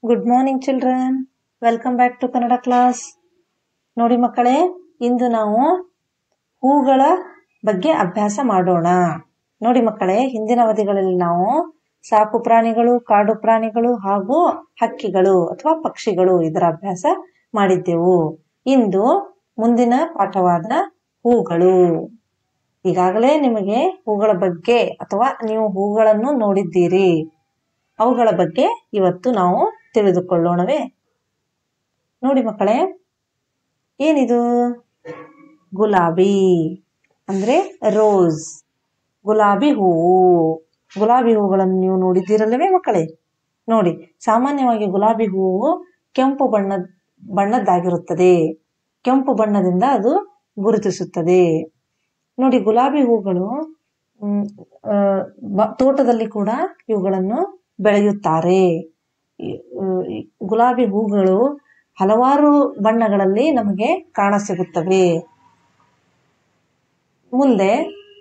good morning children welcome back to Kannada class ನೋಡಿ ಮಕ್ಕಳೇ ಇಂದು ನಾವು ಹೂಗಳ ಬಗ್ಗೆ ಅಭ್ಯಾಸ ಮಾಡೋಣ ನೋಡಿ ಮಕ್ಕಳೇ ಹಿಂದಿನ ಅವಧಿಗಳಲ್ಲಿ ನಾವು ಸಾಕು ಪ್ರಾಣಿಗಳು ಕಾಡು ಪ್ರಾಣಿಗಳು ಹಾಗೂ ಹಕ್ಕಿಗಳು ಅಥವಾ ಪಕ್ಷಿಗಳು ಇದರ ಅಭ್ಯಾಸ ಮಾಡಿದ್ದೆವು ಇಂದು ಮುಂದಿನ ಪಾಠವಾದ ಹೂಗಳು ಈಗಾಗಲೇ ನಿಮಗೆ ಹೂಗಳ ಬಗ್ಗೆ ಅಥವಾ ನೀವು ಹೂಗಳನ್ನು ನೋಡಿದ್ದೀರಿ ಅವುಗಳ ಬಗ್ಗೆ ಇವತ್ತು ನಾವು ತಿಳಿದುಕೊಳ್ಳೋಣವೇ ನೋಡಿ ಮಕ್ಕಳೇ ಏನಿದು ಗುಲಾಬಿ ಅಂದ್ರೆ ರೋಸ್ ಗುಲಾಬಿ ಹೂವು ಗುಲಾಬಿ ಹೂಗಳನ್ನು ನೀವು ನೋಡಿದ್ದೀರಲ್ಲವೇ ಮಕ್ಕಳೇ ನೋಡಿ ಸಾಮಾನ್ಯವಾಗಿ ಗುಲಾಬಿ ಹೂವು ಕೆಂಪು ಬಣ್ಣ ಬಣ್ಣದ್ದಾಗಿರುತ್ತದೆ ಕೆಂಪು ಬಣ್ಣದಿಂದ ಅದು ಗುರುತಿಸುತ್ತದೆ ನೋಡಿ ಗುಲಾಬಿ ಹೂಗಳು ಮ್, ಆ, ಬ- ತೋಟದಲ್ಲಿ ಕೂಡ ಇವುಗಳನ್ನು ಬೆಳೆಯುತ್ತಾರೆ ಈ- ಈ ಗುಲಾಬಿ ಹೂಗಳು ಹಲವಾರು ಬಣ್ಣಗಳಲ್ಲಿ ನಮಗೆ ಕಾಣಸಿಗುತ್ತವೆ ಮುಂದೆ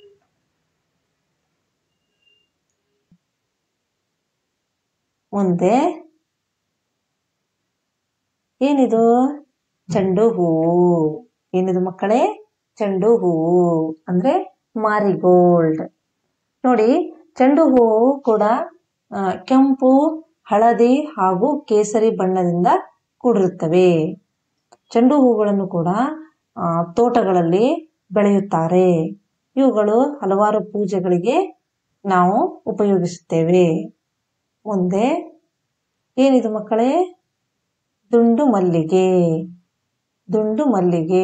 ಮುಂದೆ ಏನಿದು ಚೆಂಡು ಹೂವು ಏನಿದು ಮಕ್ಕಳೇ ಚೆಂಡು ಹೂವು ಅಂದ್ರೆ ಮಾರಿಗೋಲ್ಡ್ ನೋಡಿ ಚೆಂಡು ಹೂವು ಕೂಡ ಆ, ಕೆಂಪು ಹಳದಿ ಹಾಗೂ ಕೇಸರಿ ಬಣ್ಣದಿಂದ ಕೂಡಿರುತ್ತವೆ ಚೆಂಡು ಹೂಗಳನ್ನು ಕೂಡ ಆ, ತೋಟಗಳಲ್ಲಿ ಬೆಳೆಯುತ್ತಾರೆ ಇವುಗಳು ಹಲವಾರು ಪೂಜೆಗಳಿಗೆ ನಾವು ಉಪಯೋಗಿಸುತ್ತೇವೆ ಮುಂದೆ ಏನಿದು ಮಕ್ಕಳೇ ದುಂಡು ಮಲ್ಲಿಗೆ ದುಂಡು ಮಲ್ಲಿಗೆ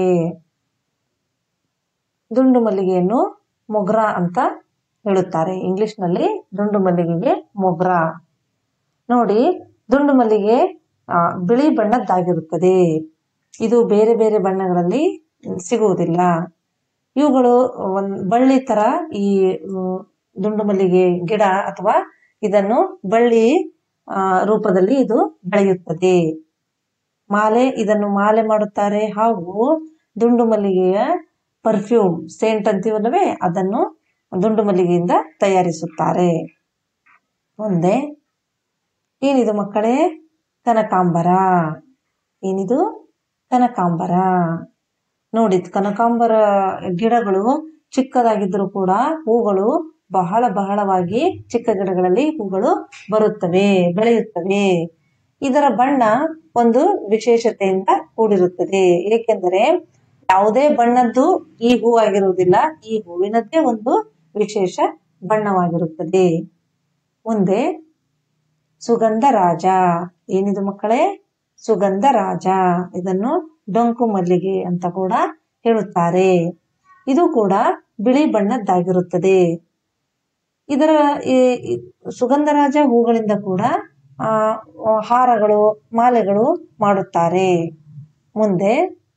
ದುಂಡು ಮಲ್ಲಿಗೆಯನ್ನು ಮೊಗ್ರಾ ಅಂತ ಹೇಳುತ್ತಾರೆ ಇಂಗ್ಲಿಷ್ನಲ್ಲಿ ದುಂಡು ಮಲ್ಲಿಗೆಗೆ ಮೊಗ್ರಾ ನೋಡಿ ದುಂಡು ಮಲ್ಲಿಗೆ ಆ, ಬಿಳಿ ಬಣ್ಣದ್ದಾಗಿರುತ್ತದೆ ಇದು ಬೇರೆ ಬೇರೆ ಬಣ್ಣಗಳಲ್ಲಿ ಸಿಗುವುದಿಲ್ಲ ಇವುಗಳು ಒಂದ್ ಬಳ್ಳಿ ತರ ಈ ಮ್, ದುಂಡು ಮಲ್ಲಿಗೆ ಗಿಡ ಅಥವಾ ಇದನ್ನು ಬಳ್ಳಿ ಆ, ರೂಪದಲ್ಲಿ ಇದು ಬೆಳೆಯುತ್ತದೆ ಮಾಲೆ ಇದನ್ನು ಮಾಲೆ ಮಾಡುತ್ತಾರೆ ಹಾಗೂ ದುಂಡು ಮಲ್ಲಿಗೆಯ ಪರ್ಫ್ಯೂಮ್ ಸೇಂಟ್ ಅಂತೀವಲ್ಲವೇ ಅದನ್ನು ದುಂಡು ಮಲ್ಲಿಗೆಯಿಂದ ತಯಾರಿಸುತ್ತಾರೆ ಮುಂದೆ ಏನಿದು ಮಕ್ಕಳೇ ಕನಕಾಂಬರ ಏನಿದು ಕನಕಾಂಬರ ನೋಡಿ ಕನಕಾಂಬರ ಗಿಡಗಳು ಚಿಕ್ಕದಾಗಿದ್ದರೂ ಕೂಡ ಹೂಗಳು ಬಹಳ ಬಹಳವಾಗಿ ಚಿಕ್ಕ ಗಿಡಗಳಲ್ಲಿ ಹೂಗಳು ಬರುತ್ತವೆ ಬೆಳೆಯುತ್ತವೆ ಇದರ ಬಣ್ಣ ಒಂದು ವಿಶೇಷತೆಯಿಂದ ಕೂಡಿರುತ್ತದೆ ಏಕೆಂದರೆ ಯಾವುದೇ ಬಣ್ಣದ್ದು ಈ ಹೂ ಆಗಿರುವುದಿಲ್ಲ ಈ ಹೂವಿನದ್ದೇ ಒಂದು ವಿಶೇಷ ಬಣ್ಣವಾಗಿರುತ್ತದೆ ಮುಂದೆ ಸುಗಂಧ ರಾಜ ಏನಿದು ಮಕ್ಕಳೇ ಸುಗಂಧ ರಾಜ ಇದನ್ನು ಡೊಂಕು ಮಲ್ಲಿಗೆ ಅಂತ ಕೂಡ ಹೇಳುತ್ತಾರೆ ಇದು ಕೂಡ ಬಿಳಿ ಬಣ್ಣದ್ದಾಗಿರುತ್ತದೆ ಇದರ ಈ ಈ ಸುಗಂಧರಾಜ ಹೂಗಳಿಂದ ಕೂಡ ಆ ಹಾರಗಳು ಮಾಲೆಗಳು ಮಾಡುತ್ತಾರೆ ಮುಂದೆ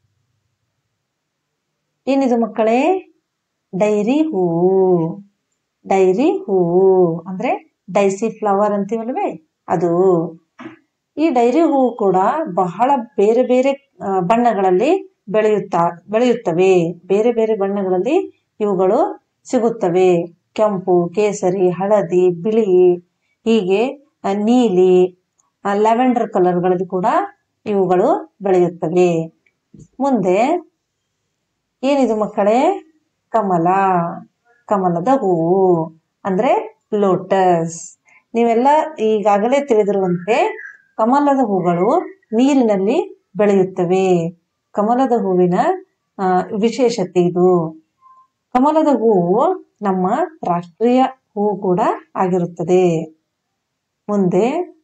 ಏನಿದು ಮಕ್ಕಳೇ ಡೈರಿ ಹೂವು ಡೈರಿ ಹೂವು ಅಂದ್ರೆ ಡೈಸಿ ಫ್ಲವರ್ ಅಂತೀವಲ್ವೇ ಅದು ಈ ಡೈರಿ ಹೂವು ಕೂಡ ಬಹಳ ಬೇರೆ ಬೇರೆ ಆ, ಬಣ್ಣಗಳಲ್ಲಿ ಬೆಳೆಯುತ್ತಾ ಬೆಳೆಯುತ್ತವೆ ಬೇರೆ ಬೇರೆ ಬಣ್ಣಗಳಲ್ಲಿ ಇವುಗಳು ಸಿಗುತ್ತವೆ ಕೆಂಪು ಕೇಸರಿ ಹಳದಿ ಬಿಳಿ ಹೀಗೆ ಆ, ನೀಲಿ ಲ್ಯಾವೆಂಡರ್ ಕಲರ್ಗಳಲ್ಲಿ ಕೂಡ ಇವುಗಳು ಬೆಳೆಯುತ್ತವೆ ಮುಂದೆ ಏನಿದು ಮಕ್ಕಳೇ ಕಮಲ ಕಮಲದ ಹೂವು ಅಂದ್ರೆ ಲೋಟಸ್ ನೀವೆಲ್ಲ ಈಗಾಗಲೇ ತಿಳಿದಿರುವಂತೆ ಕಮಲದ ಹೂಗಳು ನೀರಿನಲ್ಲಿ ಬೆಳೆಯುತ್ತವೆ ಕಮಲದ ಹೂವಿನ ಆ, ವಿಶೇಷತೆ ಇದು ಕಮಲದ ಹೂವು ನಮ್ಮ ರಾಷ್ಟ್ರೀಯ ಹೂವು ಕೂಡ ಆಗಿರುತ್ತದೆ ಮುಂದೆ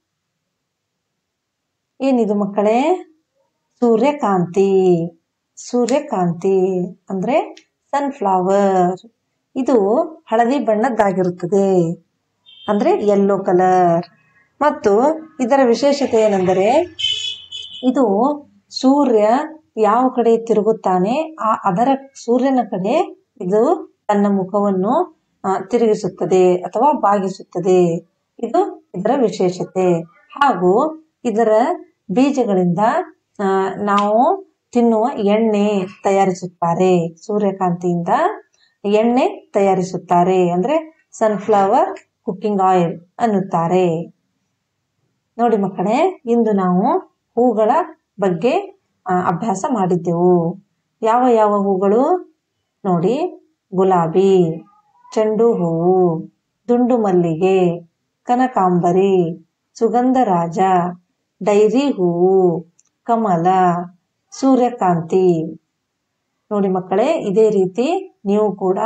ಏನಿದು ಮಕ್ಕಳೇ ಸೂರ್ಯಕಾಂತಿ ಸೂರ್ಯಕಾಂತಿ ಅಂದ್ರೆ ಸನ್ಫ್ಲವರ್ ಇದು ಹಳದಿ ಬಣ್ಣದ್ದಾಗಿರುತ್ತದೆ ಅಂದ್ರೆ ಯೆಲ್ಲೋ ಕಲರ್ ಮತ್ತು ಇದರ ವಿಶೇಷತೆ ಏನೆಂದರೆ ಇದು ಸೂರ್ಯ ಯಾವ ಕಡೆ ತಿರುಗುತ್ತಾನೆ ಆ ಅದರ ಸೂರ್ಯನ ಕಡೆ ಇದು ತನ್ನ ಮುಖವನ್ನು ಆ, ತಿರುಗಿಸುತ್ತದೆ ಅಥವಾ ಬಾಗಿಸುತ್ತದೆ ಇದು ಇದರ ವಿಶೇಷತೆ ಹಾಗೂ ಇದರ ಬೀಜಗಳಿಂದ ಆ, ನಾವು ತಿನ್ನುವ ಎಣ್ಣೆ ತಯಾರಿಸುತ್ತಾರೆ ಸೂರ್ಯಕಾಂತಿಯಿಂದ ಎಣ್ಣೆ ತಯಾರಿಸುತ್ತಾರೆ ಅಂದ್ರೆ ಸನ್ಫ್ಲವರ್ ಕುಕ್ಕಿಂಗ್ ಆಯಿಲ್ ಅನ್ನುತ್ತಾರೆ ನೋಡಿ ಮಕ್ಕಳೇ ಇಂದು ನಾವು ಹೂಗಳ ಬಗ್ಗೆ ಆ, ಅಭ್ಯಾಸ ಮಾಡಿದ್ದೆವು ಯಾವ ಯಾವ ಹೂಗಳು ನೋಡಿ ಗುಲಾಬಿ ಚೆಂಡು ಹೂವು ದುಂಡು ಮಲ್ಲಿಗೆ ಕನಕಾಂಬರಿ ಸುಗಂಧರಾಜ ಡೈರಿ ಹೂವು ಕಮಲ ಸೂರ್ಯಕಾಂತಿ ನೋಡಿ ಮಕ್ಕಳೇ ಇದೇ ರೀತಿ ನೀವು ಕೂಡ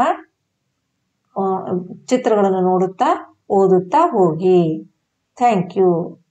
ಆ, ಚಿತ್ರಗಳನ್ನು ನೋಡುತ್ತಾ ಓದುತ್ತಾ ಹೋಗಿ ಥ್ಯಾಂಕ್ ಯು